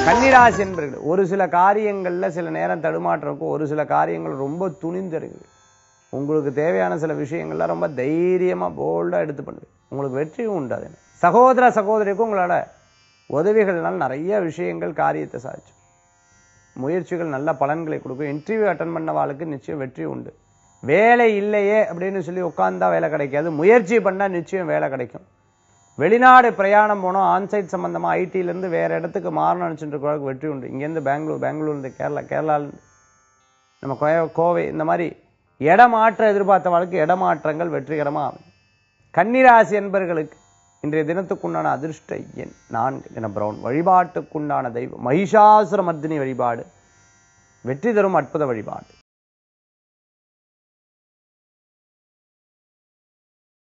கன்னிராசி என்பர்கள் ஒரு சில காரியங்கள்ல சில நேரம் தடுமாற்றம் இருக்கும் ஒரு சில காரியங்கள் ரொம்ப துணிந்தருங்கள் உங்களுக்கு தேவையான சில விஷயங்கள்லாம் ரொம்ப தைரியமா போல்டா எடுத்து பண்ணுது உங்களுக்கு வெற்றியும் உண்டு அது சகோதர சகோதரிக்கும் உங்களோட உதவிகள்னால் நிறைய விஷயங்கள் காரியத்தை சாதிச்சு முயற்சிகள் நல்ல பலன்களை கொடுக்கும் இன்டர்வியூ அட்டன் பண்ணவாளுக்கு நிச்சயம் வெற்றி உண்டு வேலை இல்லையே அப்படின்னு சொல்லி உட்கார்ந்தா வேலை கிடைக்காது முயற்சி பண்ணா நிச்சயம் வேலை கிடைக்கும் வெளிநாடு பிரயாணம் போனோம் ஆன்சைட் சம்பந்தமா ஐடில இருந்து வேற இடத்துக்கு மாறணும் நினைச்சிட்டு இருக்கிறவங்களுக்கு வெற்றி உண்டு இங்கேருந்து பெங்களூர் பெங்களூர் இருந்து கேரளா கேரளால இருந்து நம்ம கோய- கோவை இந்த மாதிரி இடமாற்ற எதிர்பார்த்தவர்களுக்கு இடமாற்றங்கள் வெற்றிகரமா அமையும் கன்னிராசி என்பர்களுக்கு இன்றைய தினத்துக்குண்டான அதிர்ஷ்ட எண் நான்கு என பிரவுன் வழிபாட்டுக்குண்டான தெய்வம் மகிஷாசுர மர்தினி வழிபாடு வெற்றி தரும் அற்புத வழிபாடு